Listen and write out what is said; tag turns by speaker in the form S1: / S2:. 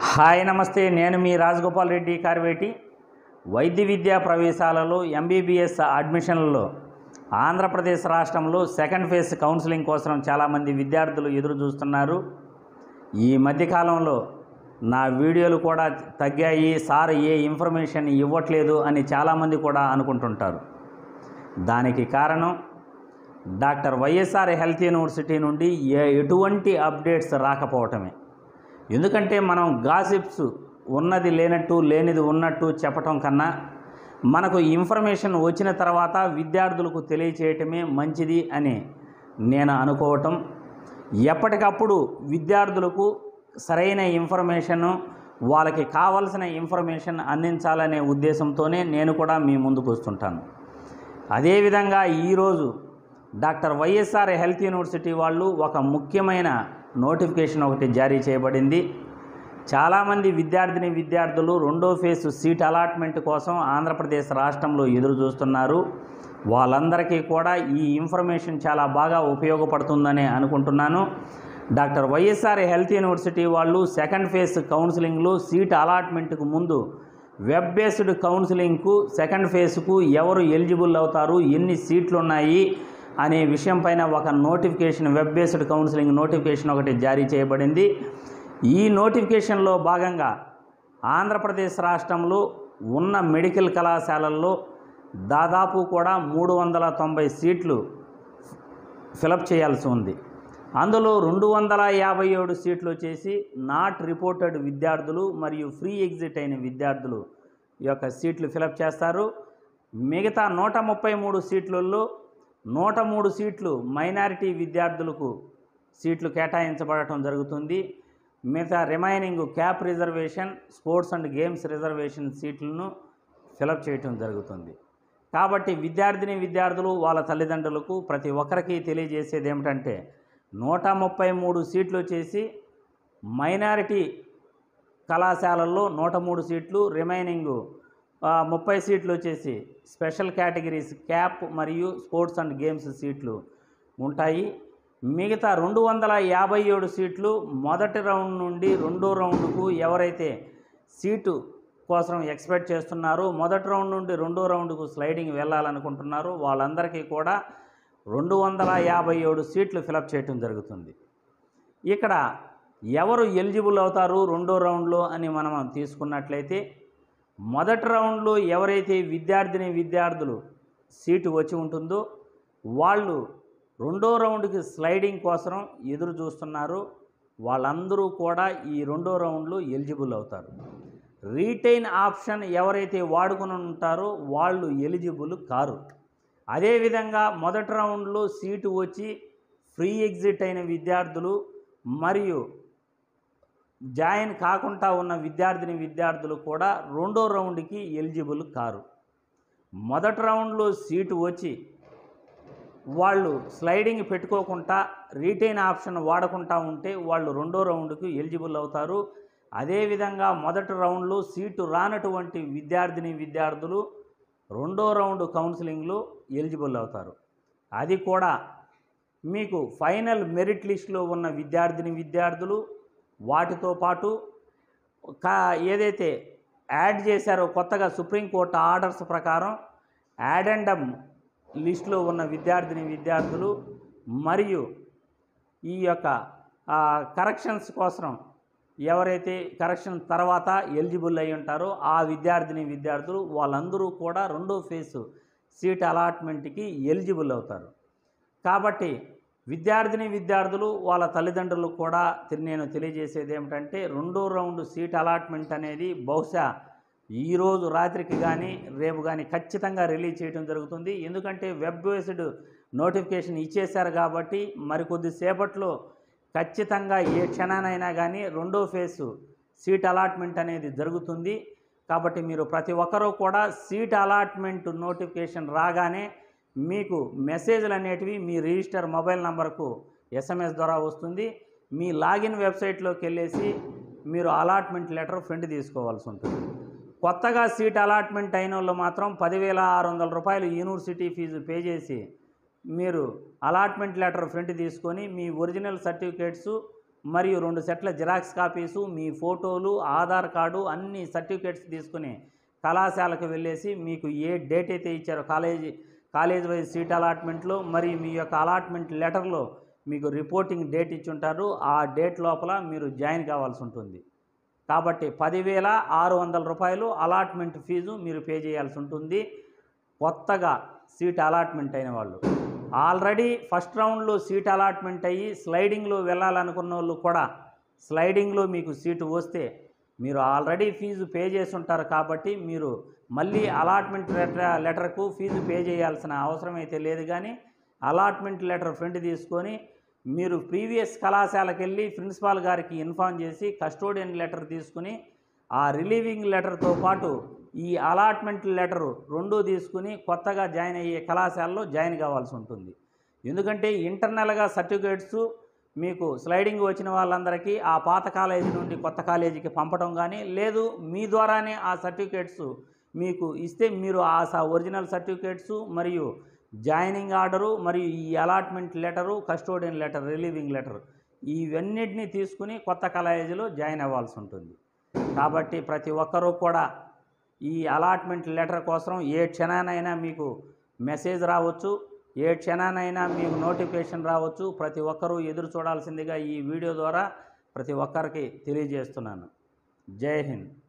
S1: hi నమస్తే నేను మీ రాజగోపాల్ రెడ్డి కార్వేటి వైద్య విద్యా ప్రవేశాలలో ఎంబీబీఎస్ అడ్మిషన్లలో ఆంధ్రప్రదేశ్ రాష్ట్రంలో సెకండ్ ఫేజ్ కౌన్సిలింగ్ కోసం చాలామంది విద్యార్థులు ఎదురు చూస్తున్నారు ఈ మధ్యకాలంలో నా వీడియోలు కూడా తగ్గాయి సార్ ఏ ఇన్ఫర్మేషన్ ఇవ్వట్లేదు అని చాలామంది కూడా అనుకుంటుంటారు దానికి కారణం డాక్టర్ వైఎస్ఆర్ హెల్త్ యూనివర్సిటీ నుండి ఏ ఎటువంటి అప్డేట్స్ రాకపోవటమే ఎందుకంటే మనం గాసిప్స్ ఉన్నది లేనట్టు లేనిది ఉన్నట్టు చెప్పటం కన్నా మనకు ఇన్ఫర్మేషన్ వచ్చిన తర్వాత విద్యార్థులకు తెలియచేయటమే మంచిది అని నేను అనుకోవటం ఎప్పటికప్పుడు విద్యార్థులకు సరైన ఇన్ఫర్మేషను వాళ్ళకి కావలసిన ఇన్ఫర్మేషన్ అందించాలనే ఉద్దేశంతోనే నేను కూడా మీ ముందుకు వస్తుంటాను అదేవిధంగా ఈరోజు డాక్టర్ వైఎస్ఆర్ హెల్త్ యూనివర్సిటీ వాళ్ళు ఒక ముఖ్యమైన నోటిఫికేషన్ ఒకటి జారీ చేయబడింది చాలామంది విద్యార్థిని విద్యార్థులు రెండో ఫేజ్ సీట్ అలాట్మెంట్ కోసం ఆంధ్రప్రదేశ్ రాష్ట్రంలో ఎదురు చూస్తున్నారు వాళ్ళందరికీ కూడా ఈ ఇన్ఫర్మేషన్ చాలా బాగా ఉపయోగపడుతుందని అనుకుంటున్నాను డాక్టర్ వైఎస్ఆర్ హెల్త్ యూనివర్సిటీ వాళ్ళు సెకండ్ ఫేజ్ కౌన్సిలింగ్లో సీట్ అలాట్మెంట్కు ముందు వెబ్ బేస్డ్ కౌన్సిలింగ్కు సెకండ్ ఫేజ్కు ఎవరు ఎలిజిబుల్ అవుతారు ఎన్ని సీట్లు ఉన్నాయి అనే విషయం పైన ఒక notification web based counselling notification ఒకటి జారీ చేయబడింది ఈ నోటిఫికేషన్లో భాగంగా ఆంధ్రప్రదేశ్ రాష్ట్రంలో ఉన్న మెడికల్ కళాశాలల్లో దాదాపు కూడా మూడు వందల తొంభై సీట్లు ఫిలప్ చేయాల్సి ఉంది అందులో రెండు వందల యాభై ఏడు సీట్లు వచ్చేసి నాట్ రిపోర్టెడ్ విద్యార్థులు మరియు ఫ్రీ ఎగ్జిట్ అయిన విద్యార్థులు ఈ యొక్క సీట్లు ఫిలప్ చేస్తారు మిగతా నూట ముప్పై మూడు సీట్లలో నూట మూడు సీట్లు మైనారిటీ విద్యార్థులకు సీట్లు కేటాయించబడటం జరుగుతుంది మిగతా remaining CAP reservation sports and games reservation సీట్లను ఫిలప్ చేయటం జరుగుతుంది కాబట్టి విద్యార్థిని విద్యార్థులు వాళ్ళ తల్లిదండ్రులకు ప్రతి ఒక్కరికి తెలియజేసేది ఏమిటంటే నూట ముప్పై మూడు సీట్లు వచ్చేసి మైనారిటీ కళాశాలల్లో నూట మూడు సీట్లు రిమైనింగ్ ఆ, ముప్పై సీట్లు వచ్చేసి స్పెషల్ కేటగిరీస్ క్యాప్ మరియు స్పోర్ట్స్ అండ్ గేమ్స్ సీట్లు ఉంటాయి మిగతా రెండు వందల యాభై ఏడు సీట్లు మొదటి రౌండ్ నుండి రెండో రౌండ్కు ఎవరైతే సీటు కోసం ఎక్స్పెక్ట్ చేస్తున్నారో మొదటి రౌండ్ నుండి రెండో రౌండ్కు స్లైడింగ్ వెళ్ళాలనుకుంటున్నారో వాళ్ళందరికీ కూడా రెండు వందల యాభై ఏడు సీట్లు ఫిలప్ చేయటం జరుగుతుంది ఇక్కడ ఎవరు ఎలిజిబుల్ అవుతారు రెండో రౌండ్లో అని మనం తీసుకున్నట్లయితే మొదటి రౌండ్లో ఎవరైతే విద్యార్థిని విద్యార్థులు సీటు వచ్చి ఉంటుందో వాళ్ళు రెండో రౌండ్కి స్లైడింగ్ కోసం ఎదురు చూస్తున్నారు వాళ్ళందరూ కూడా ఈ రెండో రౌండ్లో ఎలిజిబుల్ అవుతారు రీటైన్ ఆప్షన్ ఎవరైతే వాడుకుని ఉంటారో వాళ్ళు ఎలిజిబుల్ కారు అదేవిధంగా మొదటి రౌండ్లో సీటు వచ్చి ఫ్రీ ఎగ్జిట్ అయిన విద్యార్థులు మరియు జాయిన్ కాకుండా ఉన్న విద్యార్థిని విద్యార్థులు కూడా రెండో రౌండ్కి ఎలిజిబుల్ కారు మొదటి రౌండ్లో సీటు వచ్చి వాళ్ళు స్లైడింగ్ పెట్టుకోకుండా రీటైన్ ఆప్షన్ వాడకుండా ఉంటే వాళ్ళు రెండో రౌండ్కి ఎలిజిబుల్ అవుతారు అదేవిధంగా మొదటి రౌండ్లో సీటు రానటువంటి విద్యార్థిని విద్యార్థులు రెండో రౌండ్ కౌన్సిలింగ్లో ఎలిజిబుల్ అవుతారు అది కూడా మీకు ఫైనల్ మెరిట్ లిస్ట్లో ఉన్న విద్యార్థిని విద్యార్థులు వాటితో పాటు కా ఏదైతే యాడ్ చేశారో కొత్తగా సుప్రీంకోర్టు ఆర్డర్స్ ప్రకారం యాడ్ అండ్ డమ్ లిస్టులో ఉన్న విద్యార్థిని విద్యార్థులు మరియు ఈ యొక్క ఆ, కరెక్షన్స్ కోసం ఎవరైతే కరెక్షన్ తర్వాత ఎలిజిబుల్ అయి ఉంటారో ఆ విద్యార్థిని విద్యార్థులు వాళ్ళందరూ కూడా రెండో ఫేజ్ సీట్ అలాట్మెంట్కి ఎలిజిబుల్ అవుతారు కాబట్టి విద్యార్థిని విద్యార్థులు వాళ్ళ తల్లిదండ్రులు కూడా తె- నేను తెలియజేసేది ఏమిటంటే రెండో రౌండ్ సీట్ అలాట్మెంట్ అనేది బహుశా ఈరోజు రాత్రికి కానీ రేపు కానీ ఖచ్చితంగా రిలీజ్ చేయడం జరుగుతుంది ఎందుకంటే వెబ్ బేస్డ్ నోటిఫికేషన్ ఇచ్చేశారు కాబట్టి మరికొద్ది సేపట్లో ఖచ్చితంగా ఏ క్షణానైనా కానీ రెండో ఫేజ్ సీట్ అలాట్మెంట్ అనేది జరుగుతుంది కాబట్టి మీరు ప్రతి ఒక్కరూ కూడా సీట్ అలాట్మెంట్ నోటిఫికేషన్ రాగానే మీకు మెసేజ్లు అనేటివి మీ రిజిస్టర్ మొబైల్ నంబర్కు ఎస్ఎంఎస్ ద్వారా వస్తుంది మీ లాగిన్ వెబ్సైట్లోకి వెళ్ళేసి మీరు అలాట్మెంట్ లెటర్ ప్రింట్ తీసుకోవాల్సి ఉంటుంది కొత్తగా సీట్ అలాట్మెంట్ అయిన వాళ్ళు మాత్రం పదివేల ఆరు వందల రూపాయలు యూనివర్సిటీ ఫీజు పే చేసి మీరు అలాట్మెంట్ లెటర్ ప్రింట్ తీసుకొని మీ ఒరిజినల్ సర్టిఫికేట్స్ మరియు రెండు సెట్ల జిరాక్స్ కాపీసు మీ ఫోటోలు ఆధార్ కార్డు అన్ని సర్టిఫికేట్స్ తీసుకుని కళాశాలకు వెళ్ళేసి మీకు ఏ డేట్ అయితే ఇచ్చారో కాలేజీ కాలేజ్ వైజ్ సీట్ అలాట్మెంట్లో మరియు మీ యొక్క అలాట్మెంట్ లెటర్లో మీకు రిపోర్టింగ్ డేట్ ఇచ్చి ఉంటారు ఆ డేట్ లోపల మీరు జాయిన్ కావాల్సి ఉంటుంది కాబట్టి పదివేల ఆరు వందల రూపాయలు అలాట్మెంట్ ఫీజు మీరు పే చేయాల్సి ఉంటుంది కొత్తగా సీట్ అలాట్మెంట్ అయిన వాళ్ళు ఆల్రెడీ ఫస్ట్ రౌండ్లో సీట్ అలాట్మెంట్ అయ్యి స్లైడింగ్లో వెళ్ళాలనుకున్న వాళ్ళు కూడా స్లైడింగ్లో మీకు సీటు వస్తే మీరు ఆల్రెడీ ఫీజు పే చేసి ఉంటారు కాబట్టి మీరు మళ్ళీ అలాట్మెంట్ లెటర్ లెటర్కు ఫీజు పే చేయాల్సిన అవసరం అయితే లేదు కానీ అలాట్మెంట్ లెటర్ ప్రింట్ తీసుకొని మీరు ప్రీవియస్ కళాశాలకు వెళ్ళి ప్రిన్సిపాల్ గారికి ఇన్ఫామ్ చేసి కస్టోడియన్ లెటర్ తీసుకుని ఆ రిలీవింగ్ లెటర్తో పాటు ఈ అలాట్మెంట్ లెటరు రెండూ తీసుకుని కొత్తగా జాయిన్ అయ్యే కళాశాలలో జాయిన్ కావాల్సి ఉంటుంది ఎందుకంటే ఇంటర్నల్గా సర్టిఫికేట్స్ మీకు స్లైడింగ్ వచ్చిన వాళ్ళందరికీ ఆ పాత కాలేజీ నుండి కొత్త కాలేజీకి పంపడం కానీ లేదు మీ ద్వారానే ఆ సర్టిఫికేట్స్ మీకు ఇస్తే మీరు ఆ స- ఒరిజినల్ సర్టిఫికేట్స్ మరియు జాయినింగ్ ఆర్డరు మరియు ఈ allotment letter custodian letter relieving letter ఇవన్నిటిని తీసుకుని కొత్త కాలేజీలో జాయిన్ అవ్వాల్సి ఉంటుంది కాబట్టి ప్రతి ఒక్కరూ కూడా ఈ అలాట్మెంట్ లెటర్ కోసం ఏ క్షణానైనా మీకు మెసేజ్ రావచ్చు ఏ క్షణానైనా మీకు నోటిఫికేషన్ రావచ్చు ప్రతి ఒక్కరూ ఎదురు చూడాల్సిందిగా ఈ వీడియో ద్వారా ప్రతి ఒక్కరికి తెలియజేస్తున్నాను జై హింద్